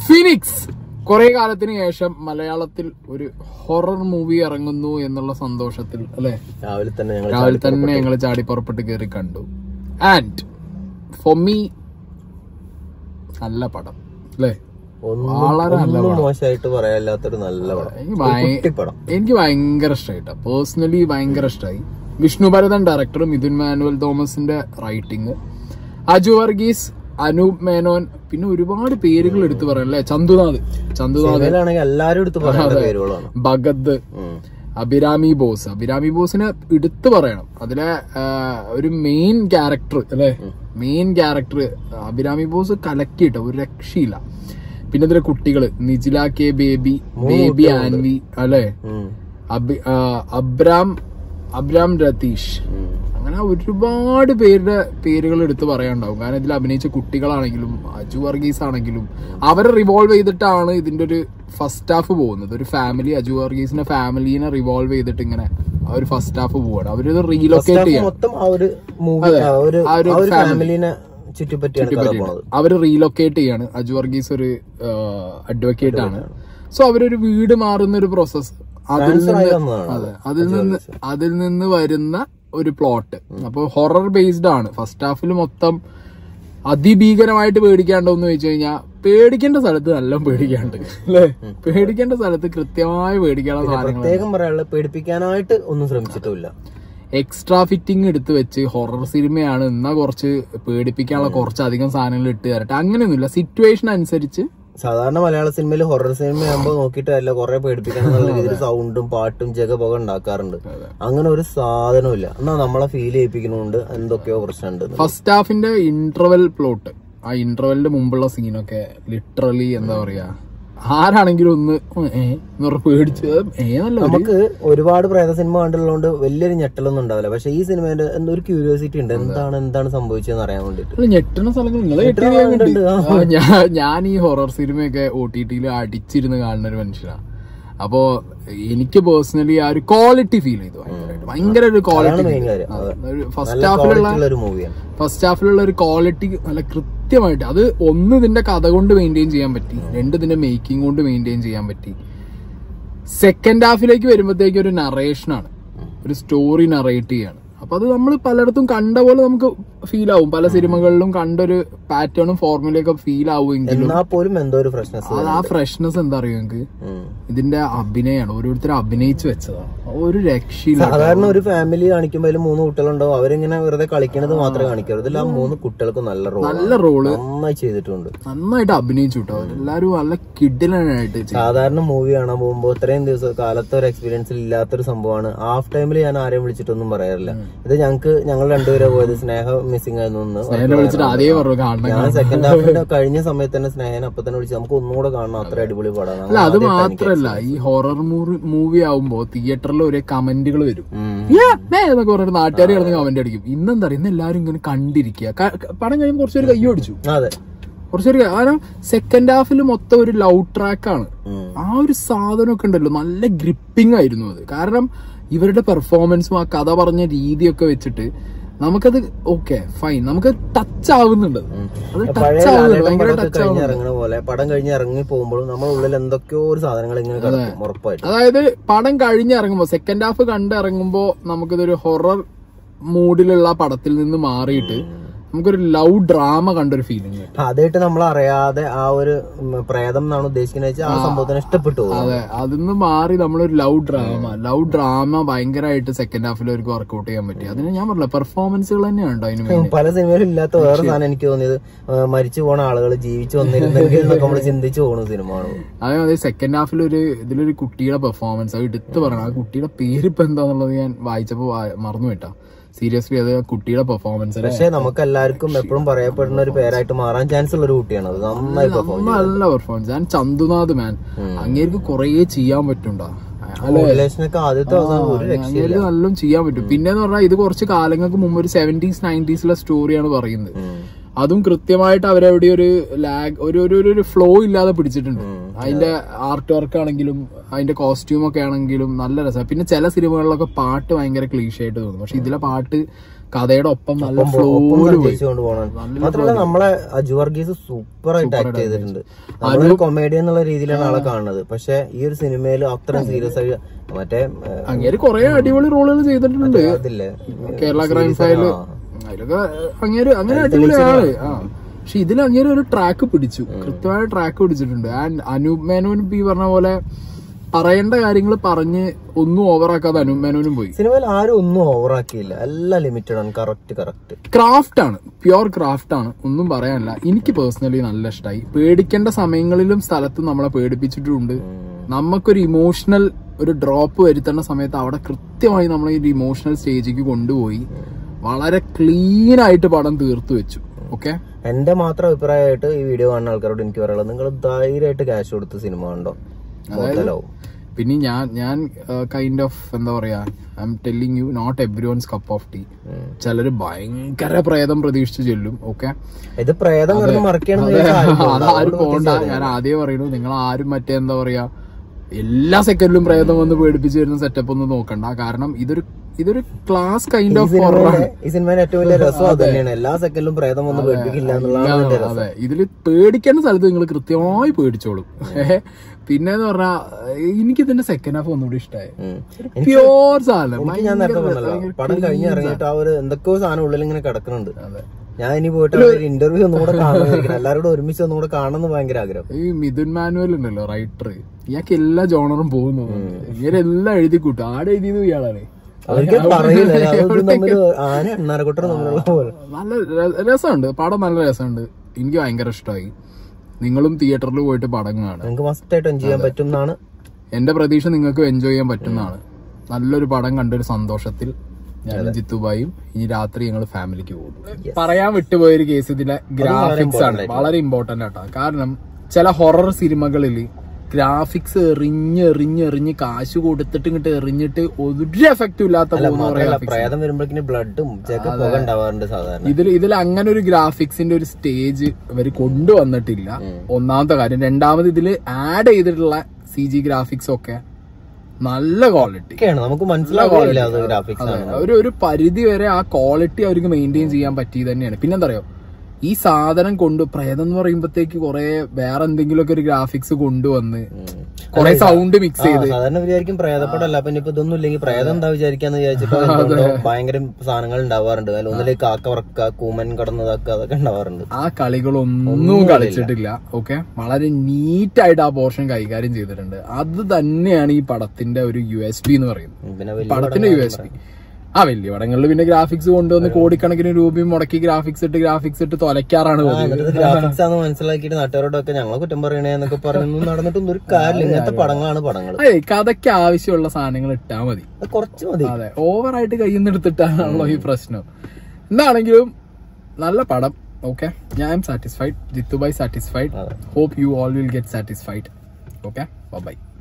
Phoenix കുറെ കാലത്തിന് ശേഷം മലയാളത്തിൽ ഒരു ഹൊറർ മൂവി ഇറങ്ങുന്നു എന്നുള്ള സന്തോഷത്തിൽ അല്ലെ രാവിലെ തന്നെ ഞങ്ങൾ രാവിലെ തന്നെ ഞങ്ങൾ ചാടി പുറപ്പെട്ട് കയറി കണ്ടു ആൻഡ് ഫോർ മീ നല്ല പടം അല്ലേ ഒന്നും വളരെ നല്ല ഒന്നും മോശമായിട്ട് പറയാല്ലാത്തൊരു നല്ല പടം എനിക്ക് ഭയ- കുട്ടിപ്പടം എനിക്ക് ഭയങ്കര ഇഷ്ടമായിട്ടാ പേഴ്സണലി ഭയങ്കര ഇഷ്ടമായി വിഷ്ണു ഭരതൻ ഡയറക്ടർ മിഥുൻ മാനുവൽ തോമസിന്റെ റൈറ്റിംഗ് അജു വർഗീസ് അനൂപ് മേനോൻ പിന്നെ ഒരുപാട് പേരുകൾ എടുത്തു പറയാം അല്ലെ ചന്തുനാഥ് ചന്തുനാഥ് ഇതിലാണെങ്കിൽ എല്ലാരും എടുത്ത് പറയേണ്ട പേരുകളാണ് ഭഗത് ഉം. അഭിരാമി ബോസ് അഭിരാമി ബോസിനെ എടുത്തു പറയണം അതിലെ ആ, ഒരു മെയിൻ ക്യാരക്ടർ അല്ലെ മെയിൻ ക്യാരക്ടർ അഭിരാമി ബോസ് കലക്കിയിട്ട് ഒരു രക്ഷയില്ല പിന്നെ ഇതിലെ കുട്ടികള് നിജില കെ ബേബി ബേബി ആൻവി അല്ലെ ഉം. അബി ആ, അബ്രാം അബ്രാം രതീഷ് ഉം. അങ്ങനെ ഒരുപാട് പേരുടെ പേരുകൾ എടുത്ത് പറയാനുണ്ടാവും കാരണം ഇതിൽ അഭിനയിച്ച കുട്ടികളാണെങ്കിലും അജു വർഗീസ് ആണെങ്കിലും അവരെ റിവോൾവ് ചെയ്തിട്ടാണ് ഇതിന്റെ ഒരു ഫസ്റ്റ് ഹാഫ് പോകുന്നത് ഒരു ഫാമിലി അജു വർഗീസിന്റെ ഫാമിലിനെ റിവോൾവ് ചെയ്തിട്ട് ഇങ്ങനെ ആ ഒരു ഫസ്റ്റ് ഹാഫ് പോവാണ് അവരിത് റീലൊക്കേറ്റ് ചെയ്യാം മൊത്തം ആ ഒരു മൂവി ആ ഒരു ആ ഒരു ആ ഒരു ഫാമിലിനെ ചുറ്റിപ്പറ്റിയാണ് കഥ പോണത് അവര് റീലൊക്കേറ്റ് ചെയ്യാണ് അജു വർഗീസ് ഒരു അഡ്വക്കേറ്റ് ആണ് സോ അവരൊരു വീട് മാറുന്ന ഒരു പ്രോസസ് അതിൽ Transfer ആയി നിന്ന് വന്നതാണ് അതെ അതിൽ നിന്ന് അതിൽ നിന്ന് വരുന്ന ഒരു പ്ലോട്ട് അപ്പൊ ഹൊറർ ബേസ്ഡ് ആണ് ഫസ്റ്റ് ഹാഫിൽ മൊത്തം അതിഭീകരമായിട്ട് പേടിക്കാണ്ടോ എന്ന് വെച്ച് കഴിഞ്ഞാൽ പേടിക്കേണ്ട സ്ഥലത്ത് നല്ല പേടിക്കാണ്ട് അല്ലേ പേടിക്കേണ്ട സ്ഥലത്ത് കൃത്യമായി പേടിക്കാനുള്ള സാധനങ്ങൾ പ്രത്യേകം പറയാനുള്ളത് പേടിപ്പിക്കാനായിട്ട് ഒന്നും ശ്രമിച്ചിട്ടുമില്ല എക്സ്ട്രാ ഫിറ്റിംഗ് എടുത്ത് വെച്ച് ഹൊറർ സിനിമയാണ് എന്നാ കുറച്ച് പേടിപ്പിക്കാനുള്ള കുറച്ചധികം സാധനങ്ങൾ ഇട്ട് തരട്ടെ അങ്ങനെയൊന്നുമില്ല സിറ്റുവേഷൻ അനുസരിച്ച് സാധാരണ മലയാള സിനിമയിൽ ഹൊറർ സിനിമ ആകുമ്പോൾ നോക്കിയിട്ടല്ല കുറെ പേടിപ്പിക്കാൻ എന്നുള്ള രീതിയിൽ സൗണ്ടും പാട്ടും ജഗപൊക ഉണ്ടാക്കാറുണ്ട് അങ്ങനെ ഒരു സാധനമില്ല എന്നാ നമ്മളെ ഫീൽ ചെയ്യിപ്പിക്കുന്നുണ്ട് എന്തൊക്കെയോ പ്രശ്നമുണ്ട് ഫസ്റ്റ് ഹാഫിന്റെ ഇന്റർവെൽ പ്ലോട്ട് ആ ഇന്റർവെലിന്റെ മുമ്പുള്ള സീനൊക്കെ ലിറ്ററലി എന്താ പറയാ ആരാണെങ്കിലും ഒന്ന് ഏ എന്ന് പറഞ്ഞ് പേടിച്ച് ഏ നല്ല ഒരു- നമുക്ക് ഒരുപാട് പ്രേത സിനിമ കണ്ടുള്ളതുകൊണ്ട് വലിയൊരു ഞെട്ടലൊന്നും ഉണ്ടാവില്ല പക്ഷെ ഈ സിനിമേന്റെ എന്തോ ഒരു ക്യൂരിയോസിറ്റി ഉണ്ട് എന്താണ് എന്താണ് സംഭവിച്ചതെന്ന് അറിയാൻ വേണ്ടിട്ട് അല്ല, ഞെട്ടുന്ന സ്ഥലങ്ങൾ നിങ്ങൾ ഉണ്ട്, ആ. ഞാൻ ഈ ഹൊറർ സിനിമയൊക്കെ ഒ ടി ടിയിൽ അടിച്ചിരുന്ന് കാണുന്ന ഒരു മനുഷ്യനാണ് അപ്പോ എനിക്ക് പേഴ്സണലി ആ ഒരു ക്വാളിറ്റി ഫീൽ ചെയ്തു ഭയങ്കരമായിട്ട് ഭയങ്കര ഒരു ക്വാളിറ്റി മെയിൻ കാര്യം അതെ. ഫസ്റ്റ് നല്ല ഹാഫിലുള്ള ക്വാളിറ്റി ഉള്ള ഒരു മൂവിയാണ് ഫസ്റ്റ് ഹാഫിലുള്ള ഒരു ക്വാളിറ്റി നല്ല കൃത്യമായിട്ട് അത് ഒന്ന് ഇതിന്റെ കഥ കൊണ്ട് മെയിൻറ്റെയിൻ ചെയ്യാൻ പറ്റി രണ്ട് ഇതിന്റെ മേക്കിംഗ് കൊണ്ട് മെയിൻറ്റെയിൻ ചെയ്യാൻ പറ്റി സെക്കൻഡ് ഹാഫിലേക്ക് വരുമ്പോഴത്തേക്ക് ഒരു നറേഷനാണ് ഒരു സ്റ്റോറി നറേറ്റ് ചെയ്യാണ് അപ്പൊ അത് നമ്മൾ പലയിടത്തും കണ്ട പോലെ നമുക്ക് ഫീൽ ആവും പല സിനിമകളിലും കണ്ടൊരു പാറ്റേണും ഫോർമുലയൊക്കെ ഫീൽ ആവുമെങ്കിലും എന്നാ പോലും എന്തോ ഒരു ഫ്രഷ്നെസ് അത് ആ ഫ്രഷ്നെസ് എന്താ അറിയോ നിങ്ങൾക്ക് ഇതിന്റെ അഭിനയമാണ് ഓരോരുത്തർ അഭിനയിച്ചു വെച്ചതാണ് ഒരു രക്ഷയില്ല സാധാരണ ഒരു ഫാമിലി കാണിക്കുമ്പോൾ അതിൽ മൂന്ന് കുട്ടികളുണ്ടാവും അവരിങ്ങനെ വെറുതെ കളിക്കണത് മാത്രമേ കാണിക്കാറ് ഇതിൽ ആ മൂന്ന് കുട്ടികൾക്ക് നല്ല റോൾ നല്ല റോള് നന്നായി ചെയ്തിട്ടുണ്ട് നന്നായിട്ട് അഭിനയിച്ചു കേട്ടോ എല്ലാരും നല്ല കിഡിലായിട്ട് ചെയ്തു സാധാരണ മൂവി കാണാൻ പോകുമ്പോൾ ഇത്രയും ദിവസം കാലത്തെ ഒരു എക്സ്പീരിയൻസിൽ ഇല്ലാത്തൊരു സംഭവമാണ് ഹാഫ് ടൈമിൽ ഞാൻ ആരെയും വിളിച്ചിട്ടൊന്നും പറയാറില്ല ഇത് ഞങ്ങൾക്ക് ഞങ്ങൾ രണ്ടുപേരെ പോയത് സ്നേഹ മിസ്സിംഗ് ആയിരുന്നു എന്ന് എന്നെ വിളിച്ചിട്ട് അതേ പറഞ്ഞു കാണണം ഞാൻ സെക്കൻഡ് ഹാഫിന്റെ കഴിഞ്ഞ സമയത്ത് തന്നെ സ്നേഹനെ അപ്പൊ തന്നെ വിളിച്ച് നമുക്ക് ഒന്നുകൂടെ കാണണം അത്ര അടിപൊളി പടമാണ് അല്ല അത് മാത്രല്ല ഈ ഹൊറർ മൂവി ആവുമ്പോ തിയേറ്ററിൽ ഒരേ കമന്റുകൾ വരും ഉം. "യാ, മേ" എന്നൊക്കെ പറഞ്ഞിട്ട് നാട്ടുകാർ കിടന്ന് കമന്റ് അടിക്കും ഇന്നെന്താ അറിയാം ഇന്ന് എല്ലാരും ഇങ്ങനെ കണ്ടിരിക്കുക ക- ക- പടം കഴിയുമ്പോൾ കുറച്ചൊരു കയ്യോ അടിച്ചു അതെ കുറച്ചൊരു കാരണം സെക്കൻഡ് ഹാഫിൽ മൊത്തം ഒരു ലവ് ട്രാക്കാണ് ഉം. ആ ഒരു സാധനമൊക്കെ ഉണ്ടല്ലോ നല്ല ഗ്രിപ്പിംഗ് ആയിരുന്നു അത് കാരണം ഇവരുടെ പെർഫോമൻസും ആ കഥ പറഞ്ഞ രീതിയൊക്കെ വെച്ചിട്ട് നമുക്കത് ഓക്കെ ഫൈൻ നമുക്ക് ടച്ച് ആവുന്നുണ്ട് അത് പഴയ ടച്ച് ആവുന്നുണ്ട് ലാലേട്ടൻ ഭയങ്കര പടമൊക്കെ ടച്ച് കഴിഞ്ഞ് ആവുന്നുണ്ട് ഇറങ്ങുന്ന പോലെ പടം കഴിഞ്ഞ് ഇറങ്ങി പോകുമ്പോഴും നമ്മുടെ ഉള്ളിൽ എന്തൊക്കെയോ ഒരു സാധനങ്ങൾ ഇങ്ങനെ കിടക്കും ഉറപ്പായിട്ട് അതായത് പടം കഴിഞ്ഞിറങ്ങുമ്പോ സെക്കൻഡ് ഹാഫ് കണ്ടിറങ്ങുമ്പോ നമുക്കിതൊരു ഹൊറർ മൂഡിലുള്ള പടത്തിൽ നിന്ന് മാറിയിട്ട് നമുക്കൊരു ലവ് ഡ്രാമ കണ്ടൊരു ഫീലിംഗ് അതായിട്ട് നമ്മൾ അറിയാതെ ആ ഒരു ഉം, പ്രേതം എന്നാണ് ഉദ്ദേശിക്കുന്നത് വെച്ചാൽ ആ സംഭവത്തിന് ഇഷ്ടപ്പെട്ടു പോകും. അതെ അതിന്ന് മാറി നമ്മളൊരു ലവ് ഡ്രാമ ലവ് ഡ്രാമ ഭയങ്കരമായിട്ട് സെക്കൻഡ് ഹാഫിൽ അവർക്ക് വർക്ക്ഔട്ട് ചെയ്യാൻ പറ്റി അതിന് ഞാൻ പറഞ്ഞില്ല പെർഫോമൻസുകൾ തന്നെയാണ് കേട്ടോ അതിന് മെയിൻ പല സിനിമയിലും ഇല്ലാത്ത വേറെ സാധനം എനിക്ക് തോന്നിയത് ആ, മരിച്ചു പോണ ആളുകൾ ജീവിച്ചു വന്നിരുന്നെങ്കിൽ എന്നൊക്കെ നമ്മൾ ചിന്തിച്ചു പോകുന്ന സിനിമയാണ് അതേമാതിരി സെക്കൻഡ് ഹാഫിൽ ഒരു ഇതിലൊരു കുട്ടിയുടെ പെർഫോമൻസ് അത് എടുത്ത് പറയണം ആ കുട്ടിയുടെ പേര് ഇപ്പൊ എന്താന്നുള്ളത് ഞാൻ വായിച്ചപ്പോ വാ- മറന്നു പോയിട്ടാ സീരിയസ്ലി അത് ആ കുട്ടിയുടെ പെർഫോമൻസ് പക്ഷെ നമുക്ക് എല്ലാവർക്കും എപ്പോഴും പറയപ്പെടുന്ന ഒരു പേരായിട്ട് മാറാൻ ചാൻസ് ഉള്ള ഒരു കുട്ടിയാണ് അത് നന്നായി പെർഫോം നല്ല പെർഫോമൻസ് ഞാൻ ചന്തുനാഥ് മാൻ അങ്ങേർക്ക് കുറേ ചെയ്യാൻ പറ്റുണ്ടോ റിലേഷനൊക്കെ ആദ്യത്തെ അവസാനം ഒരു രക്ഷ അങ്ങേർക്ക് നല്ലോണം ചെയ്യാൻ പറ്റും പിന്നെന്ന് പറഞ്ഞാൽ ഇത് കുറച്ച് കാലങ്ങൾക്ക് മുമ്പ് ഒരു സെവന്റീസ് നയൻറ്റീസിലെ സ്റ്റോറിയാണ് പറയുന്നത് അതും കൃത്യമായിട്ട് അവരെവിടെ ഒരു ലാഗ് ഒരു ഒരു ഒരു- ഒരു ഫ്ലോ ഇല്ലാതെ പിടിച്ചിട്ടുണ്ട് അതിന്റെ ആർട്ട് വർക്ക് ആണെങ്കിലും അതിന്റെ കോസ്റ്റ്യൂം ഒക്കെ ആണെങ്കിലും നല്ല രസമാണ് പിന്നെ ചില സിനിമകളിലൊക്കെ പാട്ട് ഭയങ്കര ക്ലീഷ ആയിട്ട് തോന്നും പക്ഷെ ഇതിലെ പാട്ട് കഥയുടെ ഒപ്പം നല്ല ഒപ്പം ഫ്ലോയില് പോയി സഞ്ചരിച്ചുകൊണ്ട് പോകണം മാത്രമല്ല നമ്മളെ അജു വർഗീസ് സൂപ്പർ ആയിട്ട് ആക്ട് ചെയ്തിട്ടുണ്ട് നമ്മളൊരു കൊമേഡി എന്നുള്ള രീതിയിലാണ് ആളെ കാണുന്നത് പക്ഷെ ഈ ഒരു സിനിമയിൽ അത്രയും സീരിയസ് ആയി മറ്റേ ഏഹ്, അങ്ങേര് കുറെ അടിപൊളി റോളുകൾ ചെയ്തിട്ടുണ്ട് അതില്ലേ കേരള ക്രൈം ഫയല് അതിലൊക്കെ അങ്ങേര് അങ്ങനെ അടിപൊളിയാണ് ആ പക്ഷെ ഇതിൽ അങ്ങേര് ഒരു ട്രാക്ക് പിടിച്ചു കൃത്യമായ ട്രാക്ക് പിടിച്ചിട്ടുണ്ട് ആൻഡ് അനൂപ് മേനോൻ ഈ പറഞ്ഞ പോലെ പറയേണ്ട കാര്യങ്ങൾ പറഞ്ഞ് ഒന്നും ഓവറാക്കാതെ അനൂപ് മേനോനും പോയി സിനിമയിൽ ആരും ഒന്നും ഓവറാക്കിയില്ല എല്ലാം ലിമിറ്റഡ് ആണ് കറക്റ്റ് കറക്റ്റ് ക്രാഫ്റ്റ് ആണ് പ്യുവർ ക്രാഫ്റ്റ് ആണ് ഒന്നും പറയാനില്ല എനിക്ക് പേഴ്സണലി നല്ല ഇഷ്ടമായി പേടിക്കേണ്ട സമയങ്ങളിലും സ്ഥലത്തും നമ്മളെ പേടിപ്പിച്ചിട്ടുണ്ട് നമുക്കൊരു ഇമോഷണൽ ഒരു ഡ്രോപ്പ് വരുത്തേണ്ട സമയത്ത് അവിടെ കൃത്യമായി നമ്മൾ ഈ ഇമോഷണൽ സ്റ്റേജിലേക്ക് കൊണ്ടുപോയി വളരെ ക്ലീൻ ആയിട്ട് പടം തീർത്തു വെച്ചു ഓക്കെ എന്റെ മാത്രം അഭിപ്രായമായിട്ട് ഈ വീഡിയോ കാണുന്ന ആൾക്കാരോട് എനിക്ക് പറയാനുള്ളത് നിങ്ങൾ ധൈര്യമായിട്ട് ക്യാഷ് കൊടുത്ത് സിനിമ കണ്ടോ മുതലാവും പിന്നെ ഞാൻ ഞാൻ കൈൻഡ് ഓഫ് എന്താ പറയാ I'm telling you not everyone's cup of tea ചിലര് ഭയങ്കര പ്രേതം പ്രതീക്ഷിച്ച് ചെല്ലും ഓക്കെ ഇത് പ്രേതം കിടന്ന് മറക്കണമെന്ന് വിചാരിച്ചാൽ ആരും പോകില്ല. അതാരും പോണ്ട ഞാൻ ആദ്യം പറയുന്നു നിങ്ങൾ ആരും മറ്റേ എന്താ പറയാ എല്ലാ സെക്കൻഡിലും പ്രേതം വന്ന് പേടിപ്പിച്ച് വരുന്ന സെറ്റപ്പ് ഒന്നും നോക്കണ്ട കാരണം ഇതൊരു ഇതൊരു ക്ലാസ് കൈൻഡ് ഓഫ് സിനിമയിലെ- ഈ സിനിമയുടെ ഏറ്റവും വലിയ രസം അത് തന്നെയാണ് എല്ലാ സെക്കൻഡിലും പ്രേതം ഒന്നും പേടിപ്പിക്കില്ല എന്നുള്ളതാണ് അതിന്റെ രസം അതെ ഇതില് പേടിക്കേണ്ട സ്ഥലത്ത് നിങ്ങൾ കൃത്യമായി പേടിച്ചോളും പിന്നെ എന്ന് പറഞ്ഞാ എനിക്ക് ഇതിന്റെ സെക്കൻഡ് ഹാഫ് ഒന്നുകൂടി ഇഷ്ടമായി ഉം. പ്യോർ സാധനം എനിക്ക് ഞാൻ നേരത്തെ ഭയങ്കര പറഞ്ഞല്ലോ പടം കഴിഞ്ഞ് ഇറങ്ങിയിട്ട് ആ ഒരു എന്തൊക്കെയോ സാധനം ഉള്ളിൽ ഇങ്ങനെ കിടക്കുന്നുണ്ട് അതെ. ഞാൻ ഇനി പോയിട്ട് ഒരു ഇന്റർവ്യൂ ഒന്നും കൂടെ കാണണം എല്ലാവരോടും ഒരുമിച്ച് ഒന്നും കൂടെ കാണണമെന്ന് ഭയങ്കര ആഗ്രഹം ഈ മിഥുൻ മാനുവൽ ഉണ്ടല്ലോ റൈറ്റർ ഇയാൾക്ക് എല്ലാ ജോണറും പോകുന്നു ഇങ്ങനെ എല്ലാം എഴുതി കൂട്ടും ആടെ എഴുതിയത് ഇയാളാണ് അവർക്ക് പറയില്ല അത് തമ്മിൽ ആന എണ്ണാരക്കൊട്ടം തമ്മിലുള്ള പോലെ നല്ല ര- രസമുണ്ട് പടം നല്ല രസമുണ്ട് എനിക്ക് ഭയങ്കര ഇഷ്ടമായി നിങ്ങളും തിയേറ്ററിൽ പോയിട്ട് പടം കാണുക നിങ്ങൾക്ക് മസ്റ്റ് ആയിട്ട് എൻജോയ് ചെയ്യാൻ പറ്റും എന്നാണ് എന്റെ പ്രതീക്ഷ നിങ്ങൾക്ക് എൻജോയ് ചെയ്യാൻ പറ്റുന്നതാണ് നല്ലൊരു പടം കണ്ടൊരു സന്തോഷത്തിൽ ഞാനും ജിത്തുബായും ഇനി രാത്രി ഞങ്ങൾ ഫാമിലിക്ക് പോകും പറയാൻ വിട്ടുപോയൊരു കേസ് ഇതിലെ ഗ്രാഫിക്സ് ആണ് വളരെ ഇമ്പോർട്ടന്റ് ആട്ടോ കാരണം ചില ഹൊറർ സിനിമകളിൽ ഗ്രാഫിക്സ് എറിഞ്ഞ് എറിഞ്ഞ് എറിഞ്ഞ് കാശ് കൊടുത്തിട്ട് ഇങ്ങോട്ട് എറിഞ്ഞിട്ട് ഒരു എഫക്റ്റും ഇല്ലാത്ത പോകുന്ന കുറെ മാത്രമല്ല graphics. പ്രേതം വരുമ്പോഴേക്കും ബ്ലഡും ചെക്ക പുക ഉണ്ടാവാറുണ്ട് സാധാരണ ഇതിൽ ഇതിൽ അങ്ങനെ ഒരു ഗ്രാഫിക്സിന്റെ ഒരു സ്റ്റേജ് ഇവർ കൊണ്ടുവന്നിട്ടില്ല ഒന്നാമത്തെ കാര്യം രണ്ടാമത് ഇതിൽ ആഡ് ചെയ്തിട്ടുള്ള സി ജി ഗ്രാഫിക്സ് ഒക്കെ നല്ല ക്വാളിറ്റി ഒക്കെയാണ് നമുക്ക് മനസ്സിലാവില്ല അത് ഗ്രാഫിക്സ് ആണ് ഒരു ഒരു പരിധി വരെ ആ ക്വാളിറ്റി അവർക്ക് മെയിൻറ്റെയിൻ ചെയ്യാൻ പറ്റിയത് തന്നെയാണ് പിന്നെന്താ അറിയോ ഈ സാധനം കൊണ്ട് പ്രേതം എന്ന് പറയുമ്പോഴത്തേക്ക് കുറെ വേറെ എന്തെങ്കിലുമൊക്കെ ഒരു ഗ്രാഫിക്സ് കൊണ്ടുവന്ന് കുറെ സൗണ്ട് മിക്സ് ആ, ചെയ്ത് സാധാരണ വിചാരിക്കും പ്രേതപ്പടല്ല അപ്പൊ ഇനിയിപ്പോ ഇതൊന്നും ഇല്ലെങ്കിൽ പ്രേതം എന്താ വിചാരിക്കാന്ന് വിചാരിച്ചിട്ട് എന്തുകൊണ്ടോ ഭയങ്കര സാധനങ്ങൾ ഉണ്ടാവാറുണ്ട് അതിൽ ഒന്നിലേക്ക് കാക്ക വറക്ക കൂമൻ കടന്നതാക്ക അതൊക്കെ ഉണ്ടാവാറുണ്ട് ആ കളികളൊന്നും കളിച്ചിട്ടില്ല ഓക്കെ വളരെ നീറ്റായിട്ട് ആ പോർഷൻ കൈകാര്യം ചെയ്തിട്ടുണ്ട് അത് തന്നെയാണ് ഈ പടത്തിന്റെ ഒരു യു എസ് പി എന്ന് പറയുന്നത് ഉം, പിന്നെ വലിയ പടത്തിന്റെ യു എസ് പി ആ വലിയ പടങ്ങളിൽ പിന്നെ ഗ്രാഫിക്സ് കൊണ്ടുവന്ന് കോടിക്കണക്കിന് രൂപയും മുടക്കി ഗ്രാഫിക്സ് ഇട്ട് ഗ്രാഫിക്സ് ഇട്ട് തൊലയ്ക്കാറാണ് പതിവ്. ഗ്രാഫിക്സ് ആണെന്ന് മനസ്സിലാക്കിയിട്ട് നാട്ടുകാരോടൊക്കെ ഞങ്ങളെ കുറ്റം പറയണേ എന്നൊക്കെ പറഞ്ഞു നടന്നിട്ടൊന്നും ഒരു കാര്യമില്ല ഇങ്ങനത്തെ പടങ്ങളാണ് പടങ്ങൾ അതെ കഥയ്ക്ക് ആവശ്യമുള്ള സാധനങ്ങൾ ഇട്ടാ മതി അത് കുറച്ച് മതി അതെ ഓവറായിട്ട് കയ്യിൽ നിന്ന് എടുത്തിട്ടാണല്ലോ ഈ പ്രശ്നം എന്താണെങ്കിലും നല്ല പടം ഓക്കെ ഞാൻ സാറ്റിസ്ഫൈഡ് ജിത്തുബായ് സാറ്റിസ്ഫൈഡ് അതെ. Hope you all will get satisfied okay by